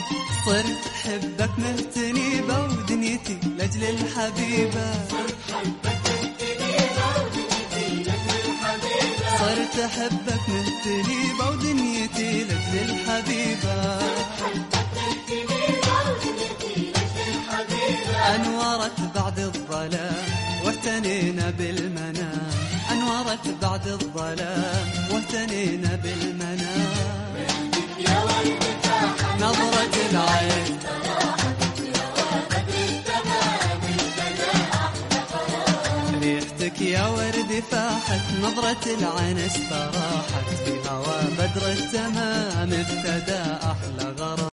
صرت حبك مهتنيبة ودنيتي لأجل الحبيبة صرت أحبك مهتنيبة ودنيتي لأجل الحبيبة أنورت بعد الظلام واهتنينا بالمنام أنورت بعد الظلام واهتنينا بالمنام نظرة العين ريحتك يا ورد فاحت نظرة العين استراحت في هوا بدر التمام ابتدى أحلى غرام